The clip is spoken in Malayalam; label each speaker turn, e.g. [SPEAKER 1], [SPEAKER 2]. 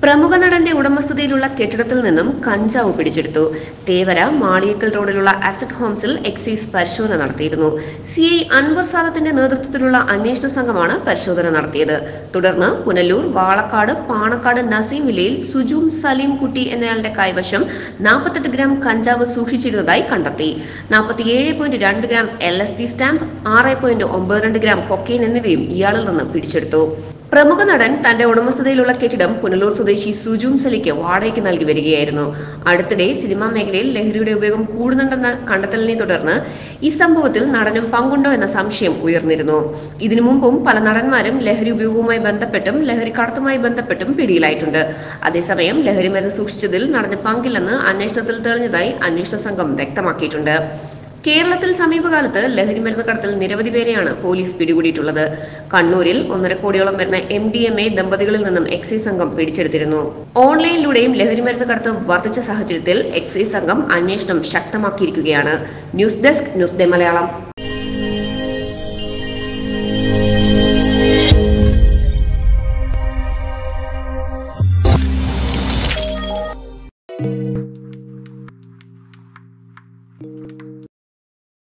[SPEAKER 1] പ്രമുഖ നടന്റെ ഉടമസ്ഥതയിലുള്ള കെട്ടിടത്തിൽ നിന്നും കഞ്ചാവ് പിടിച്ചെടുത്തു തേവര മാളിയേക്കൽ റോഡിലുള്ള അസറ്റ് ഹോംസിൽ എക്സൈസ് പരിശോധന നടത്തിയിരുന്നു സി ഐ അൻവർ സാദത്തിന്റെ നേതൃത്വത്തിലുള്ള അന്വേഷണ സംഘമാണ് പരിശോധന നടത്തിയത് തുടർന്ന് പുനലൂർ വാളക്കാട് പാണക്കാട് നസീം വില്ലയിൽ സുജൂം സലീം കുട്ടി എന്നയാളുടെ കൈവശം നാൽപ്പത്തെട്ട് ഗ്രാം കഞ്ചാവ് സൂക്ഷിച്ചിരുന്നതായി കണ്ടെത്തി നാൽപ്പത്തിയേഴ് പോയിന്റ് രണ്ട് gram L S D stamp ആറ് പോയിന്റ് ഒമ്പത് രണ്ട് ഗ്രാം കൊക്കെയിൻ എന്നിവയും ഇയാളിൽ നിന്ന് പിടിച്ചെടുത്തു പ്രമുഖ നടൻ തന്റെ ഉടമസ്ഥതയിലുള്ള കെട്ടിടം പുനലൂർ സ്വദേശി സുജൂം സലിക്ക് വാടകയ്ക്ക് നൽകി വരികയായിരുന്നു അടുത്തിടെ സിനിമാ മേഖലയിൽ ലഹരിയുടെ ഉപയോഗം കൂടുന്നുണ്ടെന്ന കണ്ടെത്തലിനെ തുടർന്ന് ഈ സംഭവത്തിൽ നടനും പങ്കുണ്ടോ എന്ന സംശയം ഉയർന്നിരുന്നു ഇതിനു മുമ്പും പല നടന്മാരും ലഹരി ഉപയോഗവുമായി ബന്ധപ്പെട്ടും ലഹരി കടത്തുമായി ബന്ധപ്പെട്ടും പിടിയിലായിട്ടുണ്ട് അതേസമയം ലഹരി മരുന്ന് സൂക്ഷിച്ചതിൽ നടന് പങ്കില്ലെന്ന് അന്വേഷണത്തിൽ തെളിഞ്ഞതായി അന്വേഷണ സംഘം വ്യക്തമാക്കിയിട്ടുണ്ട് കേരളത്തിൽ സമീപകാലത്ത് ലഹരി മരുന്ന് കടത്തിൽ നിരവധി പേരെയാണ് പോലീസ് പിടികൂടിയിട്ടുള്ളത് കണ്ണൂരിൽ ഒന്നര കോടിയോളം വരുന്ന എം ഡി എം എ ദമ്പതികളിൽ നിന്നും എക്സൈസ് സംഘം പിടിച്ചെടുത്തിരുന്നു ഓൺലൈനിലൂടെയും ലഹരി മരുന്ന് കടത്ത് വർദ്ധിച്ച സാഹചര്യത്തിൽ എക്സൈസ് സംഘം അന്വേഷണം ശക്തമാക്കിയിരിക്കുകയാണ് news desk news day Malayalam